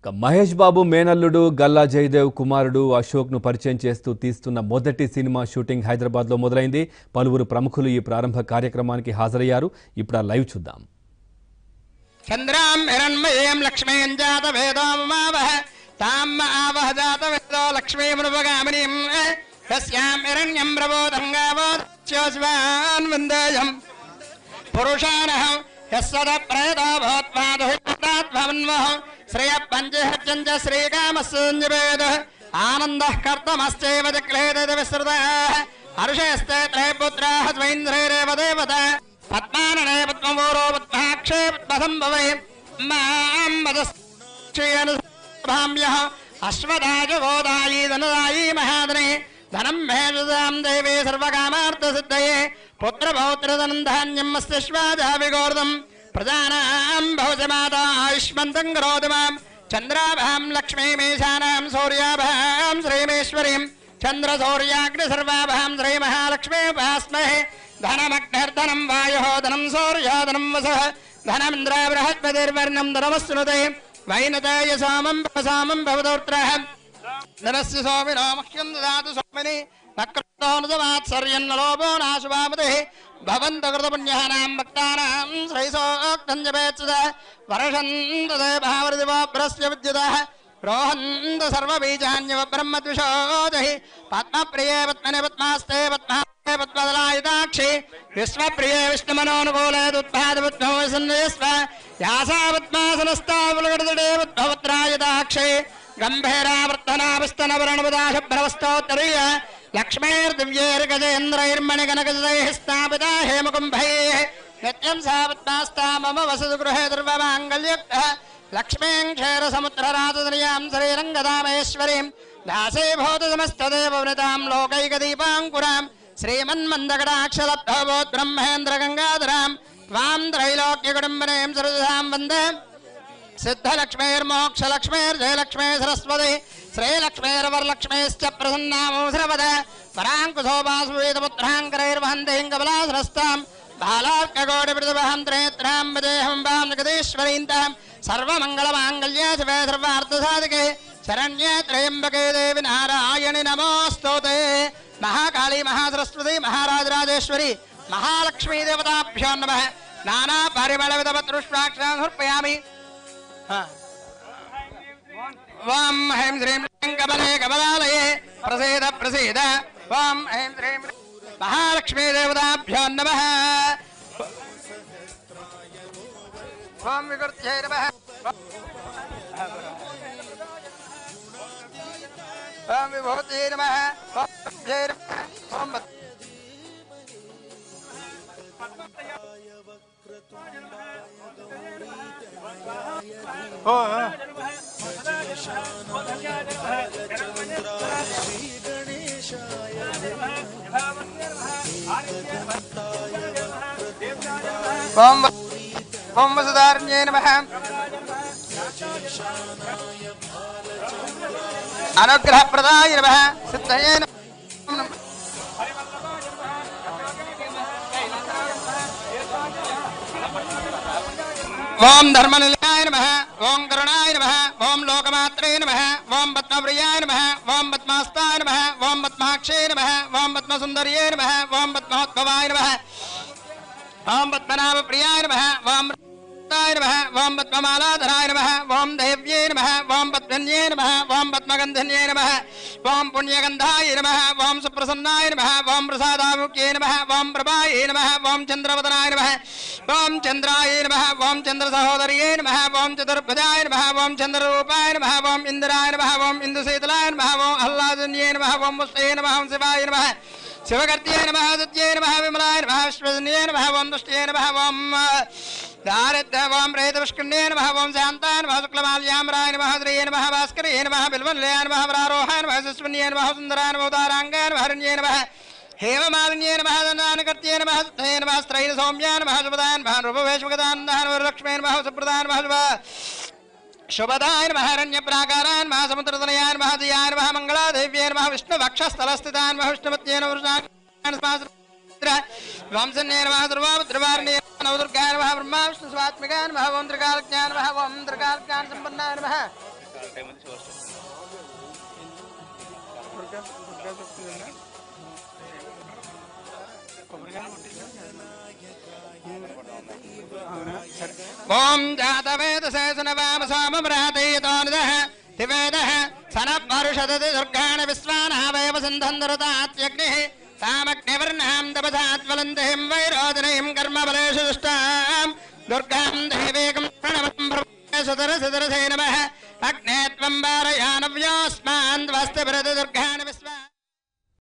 ఇక మహేష్ బాబు మేనల్లుడు గల్లా జయదేవ్ కుమారుడు అశోక్ను పరిచయం చేస్తూ తీస్తున్న మొదటి సినిమా షూటింగ్ హైదరాబాద్లో మొదలైంది పలువురు ప్రముఖులు ఈ ప్రారంభ కార్యక్రమానికి హాజరయ్యారు ఇప్పుడు ఆ లైవ్ చూద్దాం చంద్రాం హిరణ్మయీం లక్ష్మీం జాత వేదో మమావహ తాం ఆవహ జాత వేదో లక్ష్మీముపగామినీం తస్యాం హిరణ్యం ప్రబోధంగావోచ్యోస్వాన్ వందేయం పురుషానహం యస్సద ప్రేదో భూత్వాదుహితాత్మన్వహ శ్రేయ పంచహత్యం చ శ్రీకామస్సంజవేద ఆనందః కర్తమశ్చైవ చక్లేద విస్తృత హర్షేస్తే త్రైపుత్రాः ద్వైంద్రైరేవ దేవత పద్మాననే పద్మమూరో పద్మాక్షే పద్మసంభవే మాం మదశ్చేనుభామ్యః అశ్వదాయ గోదాయీ ధనదాయీ మహాదనే ధనం మేషదాం దేవే సర్వకామార్థసిద్ధయే పుత్రపౌత్రధనం ధాన్యం మస్తిష్వాజావిగోర్ధం ప్రజానాం భవజమాత ఆయుష్మంతం కరోతి మాం చంద్రాభాం లక్ష్మీమేషానాం సౌర్యాభాం శ్రీమేశ్వరీం చంద్ర సౌర్యాగ్ని సర్వాభాం శ్రీ మహాలక్ష్మీ ఉపాస్మహే ధనమగ్నిర్ధనం వాయో ధనం సౌర్యో ధనం వసః ధనమింద్ర బృహస్పతిర్వర్ణం ధనమస్నుతే వైనతాయ సామం సామం భవదోత్రః ధనస్య సోమినో మహ్యం దదాతు సోమిని నక్రతోనుదమాత్సర్యన్నలోభో నాశుభామతి భవంత కృతపుణ్యానాం భక్తానాం శ్రైసోక్తం జపేత్సుద వర్షంత భావరిదివాభ్రస్య విద్యుతः రోహంత సర్వబీజాన్యవ బ్రహ్మద్విషోదహి పద్మప్రియే పద్మని పద్మాస్తే పద్మాస్తే పద్మదలాయుతాక్షి విశ్వప్రియే విష్ణుమనోనుకూలే దుద్భాద పద్మోసన్యస్వ యాసా పద్మాసనస్తావులగడదే పద్మవత్రాయుతాక్షి గంభీరావర్తనాభిస్తనవరణపదాశభ్రవస్తోత్తరీయ లక్ష్మీర్దివ్యేర్గజేంద్రైర్మణి కనకజైః స్థాపితా హేమకుంభైः నిత్యం సా పద్మాస్తా మమ వసతు గృహే దుర్వమాంగళ్యుక్తः లక్ష్మీం క్షేరసముద్రరాజదనియాం శ్రీరంగదామేశ్వరీం దాసీభూత సమస్తదేవవృతాం లోకైకదీపాంకురాం శ్రీమన్మందగడాక్షలబ్ధవోద్బ్రహ్మేంద్ర గంగాధరాం త్వాం త్రైలోక్యకుటుంబనేం సరదాం వందే సిద్ధలక్ష్మీర్మోక్షలక్ష్మీర్జయలక్ష్మీ సరస్వతి శ్రీలక్ష్మీర్వరలక్ష్మీశ్చ ప్రసన్నామో శ్రవద పరాంకుశోభాసువేదపుత్రాంకరైర్వహంతేం కమలాసరస్తాం బాలార్కకోటిపృతివహం త్రేత్రాం వదేహం వాం జగదీశ్వరీంతాం సర్వమంగళమాంగళ్యే శివే సర్వార్థసాధికే శరణ్యే త్రయంబకే దేవి నారాయణి నమోస్తోతే మహాకాళీ మహాసరస్వతి మహారాజరాజేశ్వరి మహాలక్ష్మీ దేవతాభ్యో నమ నానా పరిమళ విధపత్రుష్టాక్షరాన్ సమర్పయామి వాం హైం శ్రీం శ్రీం కమలే కమలాలయే ప్రసీద ప్రసీద వాం హైం శ్రీం మహాలక్ష్మీ దేవతాభ్యో నమ ఓం వికృత్యై నమ ఓం విభూత్యై నమ ఓం విభూత్యై నమ ఓం వత్- ఓ ఆ. ఓం వ- ఓం వసుధారణ్యే నమ అనుగ్రహప్రదాయ నమ సిద్ధయే నమ ఓం ధర్మనిలయాయ నమ ఓం కరుణాయ నమ ఓం లోకమాత్రే నమ ఓం పద్మప్రియాయ నమ ఓం పద్మాస్తాయ నమ ఓం పద్మాక్షే నమ ఓం పద్మసుందర్యే నమ ఓం పద్మోద్భవాయ నమ ఓం పద్మనాభ ప్రియాయ నమ ఓం ాయ నమ ఓం పద్మమాలాధరాయ నమ ఓం దైవ్యే నమ ఓం పద్మన్యే నమ ఓం పద్మగంధన్యే నమ ఓం పుణ్యగంధాయ నమ ఓం సుప్రసన్నాయ నమ ఓం ప్రసాదాముఖ్యే నమ ఓం ప్రభాయే నమ ఓం చంద్రవదనాయ నమ ఓం చంద్రాయ నమ ఓం చంద్ర సహోదర్యే నమ ఓం చతుర్భుజాయ నమ ఓం చంద్రరూపాయ నమ ఓం ఇంద్రాయ నమ ఓం ఇందుశీతలాయ నమ ఓం ఆహ్లాదన్యే నమ ఓం ముష్టయే నమ ఓం శివాయ నమ శివకర్త్యే నమ సత్యే నమ విమలాయ నమ విశ్వజన్యే నమ ఓం దుష్ట్యే నమ ఓం దారిద్ర ఓం ప్రేతపుష్కృణ్యే నమ ఓం శాంతాయ నమ శుక్లమాల్యామరాయ నమ శ్రీయే నమ భాస్కరే నమ బిల్వల్యాయ నమ వరారోహాయ నమ సుస్వన్యే నమ సుందరాయ నమ ఉదారాంగాయ నమ హరణ్యే నమ హేమమాలిన్యే నమ దండానకర్త్యే నమ హస్తయే నమ స్త్రైన సౌమ్యాయ నమ శుభదాయ నమ రూపవేశ్వగదానందాయ వరలక్ష్మీ నమ సుప్రదాయ నమ శుభ శుభదాయ నమ హిరణ్య ప్రాకారాయ నమ సముద్రతనయాయ నమ దియాయ నమ మంగళాదేవ్యే నమ విష్ణు వక్షస్థలస్థితాయ నమ విష్ణుమత్యే నమ వృషాయ వంశన్యే నమ దుర్వాభద్రవారణ్యే నవదుర్గాయ నమ బ్రహ్మ విష్ణు స్వాత్మికాయ నమ ఓం త్రికాలజ్ఞాన నమ ఓం త్రికాలజ్ఞాన సంపన్నాయ నమ ఓం జాతవేదసేసునవామసామృతీయతోనిదః తివేదః సనపరుషదతి దుర్గాణ విశ్వానావయవ సింధంధరుతాత్యగ్నిः తామగ్నివర్ణాం తపసాత్వలంతిం వైరోదనీం కర్మబలేషు దుష్టాం దుర్గాం దేవీకం ప్రణవం సుతర సుతరసే నమః అగ్నే త్వం వారయానవ్యోస్మాన్ త్వస్తి ప్రతి దుర్గాణ